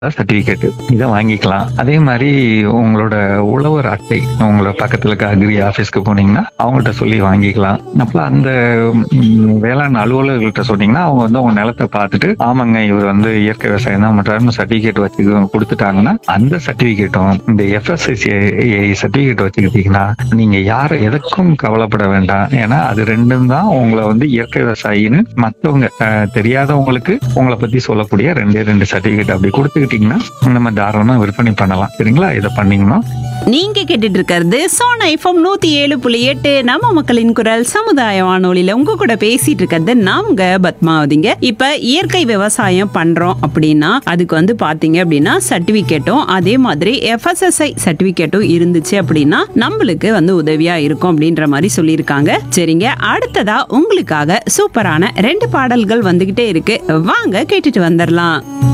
certificate இதை வாங்கிக்கலாம் அதே மாதிரி உங்களோட உழவர் அட்டை உங்களோட பக்கத்துல இருக்க அக்ரி ஆபீஸ்க்கு போனீங்கன்னா அவங்கள்ட்ட சொல்லி வாங்கிக்கலாம் அப்புறம் அந்த ம், வேளாண் அலுவலர்கள்ட்ட சொன்னீங்கன்னா அவங்க வந்து உங்க நிலத்தை பார்த்துட்டு ஆமாங்க இவர் வந்து இயற்கை விவசாயம் தான் பண்றாருன்னு சர்டிபிகேட் வச்சு கொடுத்துட்டாங்கன்னா அந்த சர்டிபிகேட்டும் இந்த எஃப்எஸ்எஸ்ஏ சர்டிபிகேட் வச்சுக்கிட்டீங்கன்னா நீங்க யாரை எதற்கும் கவலைப்பட வேண்டாம் ஏன்னா அது ரெண்டும் தான் உங்களை வந்து இயற்கை விவசாயின்னு மத்தவங்க அஹ், தெரியாதவங்களுக்கு உங்களை பத்தி சொல்லக்கூடிய ரெண்டே ரெண்டு சர்டிபிகேட் அப்படி கொடுத்துக்கிட்டீங்கன்னா நம்ம தாராளமா விற்பனை பண்ணலாம் சரிங்களா இதை பண்ணீங்கன்னா நீங்க கேட்டுட்டு இருக்கிறது சோனா எஃப்எம் நூத்தி ஏழு புள்ளி எட்டு நம்ம மக்களின் குரல் சமுதாய வானொலியில உங்க கூட பேசிட்டு இருக்கிறது நாங்க பத்மாவதிங்க இப்ப இயற்கை விவசாயம் பண்றோம் அப்படின்னா அதுக்கு வந்து பாத்தீங்க அப்படின்னா சர்டிபிகேட்டும் அதே மாதிரி எஃப்எஸ்எஸ்ஐ சர்டிபிகேட்டும் இருந்துச்சு அப்படின்னா நம்மளுக்கு வந்து உதவியா இருக்கும் அப்படின்ற மாதிரி சொல்லியிருக்காங்க சரிங்க அடுத்ததா உங்களுக்காக சூப்பரான ரெண்டு பாடல்கள் வந்துகிட்டே இருக்கு வாங்க கேட்டுட்டு வந்துடலாம்